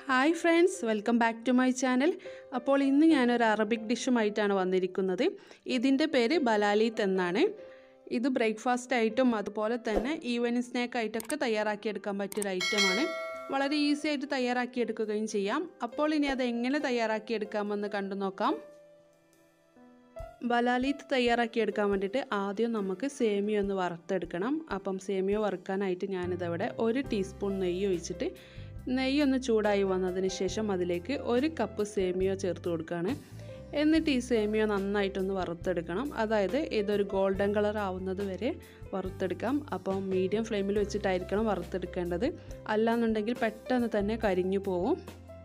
hi friends welcome back to my channel അപ്പോൾ ഇന്ന് ഞാനൊരു അറബിക് ഡിഷുമായിട്ടാണ് വന്നിരിക്കുന്നത് ഇതിൻ്റെ പേര് ബലാലീത്ത് എന്നാണ് ഇത് ബ്രേക്ക്ഫാസ്റ്റ് ആയിട്ടും അതുപോലെ തന്നെ ഈവനിങ് സ്നാക്ക് ആയിട്ടൊക്കെ തയ്യാറാക്കിയെടുക്കാൻ പറ്റിയൊരു ഐറ്റമാണ് വളരെ ഈസി ആയിട്ട് തയ്യാറാക്കിയെടുക്കുകയും ചെയ്യാം അപ്പോൾ ഇനി അത് എങ്ങനെ തയ്യാറാക്കിയെടുക്കാമെന്ന് കണ്ടു നോക്കാം ബലാലീത്ത് തയ്യാറാക്കിയെടുക്കാൻ വേണ്ടിയിട്ട് ആദ്യം നമുക്ക് സേമിയ ഒന്ന് വറുത്തെടുക്കണം അപ്പം സേമിയ വറുക്കാനായിട്ട് ഞാനിതവിടെ ഒരു ടീസ്പൂൺ നെയ്യ് ഒഴിച്ചിട്ട് നെയ്യ് ഒന്ന് ചൂടായി വന്നതിന് ശേഷം അതിലേക്ക് ഒരു കപ്പ് സേമിയ ചേർത്ത് കൊടുക്കുകയാണ് എന്നിട്ട് ഈ സേമിയ നന്നായിട്ടൊന്ന് വറുത്തെടുക്കണം അതായത് ഇതൊരു ഗോൾഡൻ കളർ ആവുന്നത് വരെ വറുത്തെടുക്കാം അപ്പം മീഡിയം ഫ്ലെയിമിൽ വെച്ചിട്ടായിരിക്കണം വറുത്തെടുക്കേണ്ടത് അല്ലാന്നുണ്ടെങ്കിൽ പെട്ടെന്ന് തന്നെ കരിഞ്ഞു പോവും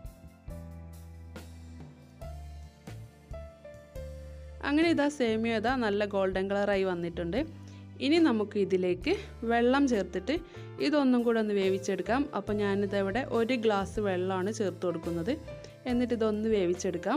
അങ്ങനെ ഇതാ സേമിയ ഇതാ നല്ല ഗോൾഡൻ കളറായി വന്നിട്ടുണ്ട് ഇനി നമുക്ക് ഇതിലേക്ക് വെള്ളം ചേർത്തിട്ട് ഇതൊന്നും കൂടെ ഒന്ന് വേവിച്ചെടുക്കാം അപ്പോൾ ഞാനിതവിടെ ഒരു ഗ്ലാസ് വെള്ളമാണ് ചേർത്ത് കൊടുക്കുന്നത് എന്നിട്ട് ഇതൊന്ന് വേവിച്ചെടുക്കാം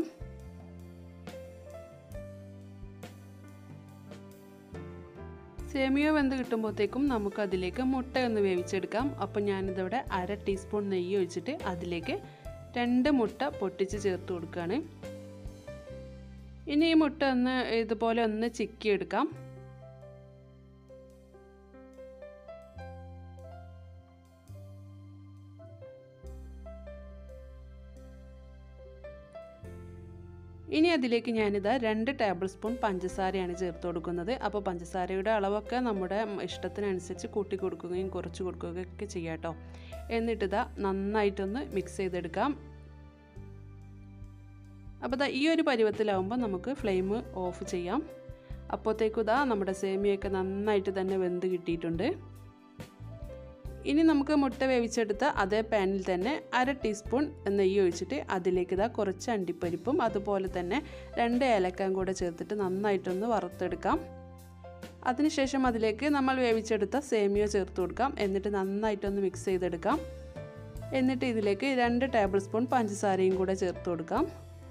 സേമിയ വെന്ത് കിട്ടുമ്പോഴത്തേക്കും നമുക്ക് അതിലേക്ക് മുട്ടയൊന്ന് വേവിച്ചെടുക്കാം അപ്പോൾ ഞാനിതവിടെ അര ടീസ്പൂൺ നെയ്യ് ഒഴിച്ചിട്ട് അതിലേക്ക് രണ്ട് മുട്ട പൊട്ടിച്ച് ചേർത്ത് കൊടുക്കുകയാണ് ഇനി ഈ മുട്ട ഒന്ന് ഇതുപോലെ ഒന്ന് ചിക്കിയെടുക്കാം ഇനി അതിലേക്ക് ഞാനിതാ രണ്ട് ടേബിൾ സ്പൂൺ പഞ്ചസാരയാണ് ചേർത്ത് കൊടുക്കുന്നത് അപ്പോൾ പഞ്ചസാരയുടെ അളവൊക്കെ നമ്മുടെ ഇഷ്ടത്തിനനുസരിച്ച് കൂട്ടി കൊടുക്കുകയും കുറച്ച് കൊടുക്കുകയും ഒക്കെ ചെയ്യാം കേട്ടോ എന്നിട്ടിതാ നന്നായിട്ടൊന്ന് മിക്സ് ചെയ്തെടുക്കാം അപ്പോൾ ദാ ഈ ഒരു പരുവത്തിലാവുമ്പോൾ നമുക്ക് ഫ്ലെയിം ഓഫ് ചെയ്യാം അപ്പോഴത്തേക്കും ഇതാ നമ്മുടെ സേമിയൊക്കെ നന്നായിട്ട് തന്നെ വെന്ത് കിട്ടിയിട്ടുണ്ട് ഇനി നമുക്ക് മുട്ട വേവിച്ചെടുത്ത അതേ പാനിൽ തന്നെ അര ടീസ്പൂൺ നെയ്യ് ഒഴിച്ചിട്ട് അതിലേക്ക് ഇതാ കുറച്ച് അണ്ടിപ്പരിപ്പും അതുപോലെ തന്നെ രണ്ട് ഏലക്കയും കൂടെ ചേർത്തിട്ട് നന്നായിട്ടൊന്ന് വറുത്തെടുക്കാം അതിനുശേഷം അതിലേക്ക് നമ്മൾ വേവിച്ചെടുത്ത സേമിയ ചേർത്ത് കൊടുക്കാം എന്നിട്ട് നന്നായിട്ടൊന്ന് മിക്സ് ചെയ്തെടുക്കാം എന്നിട്ട് ഇതിലേക്ക് രണ്ട് ടേബിൾ സ്പൂൺ പഞ്ചസാരയും കൂടെ ചേർത്ത് കൊടുക്കാം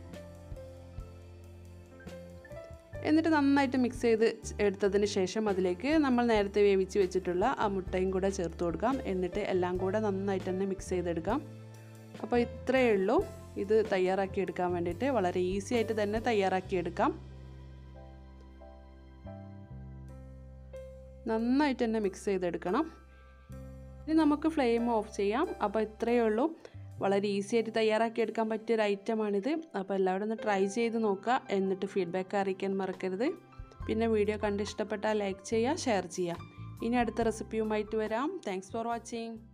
എന്നിട്ട് നന്നായിട്ട് മിക്സ് ചെയ്ത് എടുത്തതിന് ശേഷം അതിലേക്ക് നമ്മൾ നേരത്തെ വേവിച്ച് വെച്ചിട്ടുള്ള ആ മുട്ടയും കൂടെ ചേർത്ത് കൊടുക്കാം എന്നിട്ട് എല്ലാം കൂടെ നന്നായിട്ട് തന്നെ മിക്സ് ചെയ്തെടുക്കാം അപ്പോൾ ഇത്രയേ ഉള്ളൂ ഇത് തയ്യാറാക്കി എടുക്കാൻ വേണ്ടിയിട്ട് വളരെ ഈസി ആയിട്ട് തന്നെ തയ്യാറാക്കിയെടുക്കാം നന്നായിട്ട് തന്നെ മിക്സ് ചെയ്തെടുക്കണം ഇനി നമുക്ക് ഫ്ലെയിം ഓഫ് ചെയ്യാം അപ്പോൾ ഇത്രയേ ഉള്ളൂ വളരെ ഈസി ആയിട്ട് തയ്യാറാക്കിയെടുക്കാൻ പറ്റിയൊരു ഐറ്റമാണിത് അപ്പോൾ എല്ലാവരും ഒന്ന് ട്രൈ ചെയ്ത് നോക്കുക എന്നിട്ട് ഫീഡ്ബാക്ക് അറിയിക്കാൻ മറക്കരുത് പിന്നെ വീഡിയോ കണ്ട് ഇഷ്ടപ്പെട്ടാൽ ലൈക്ക് ചെയ്യുക ഷെയർ ചെയ്യുക ഇനി അടുത്ത റെസിപ്പിയുമായിട്ട് വരാം താങ്ക്സ് ഫോർ വാച്ചിങ്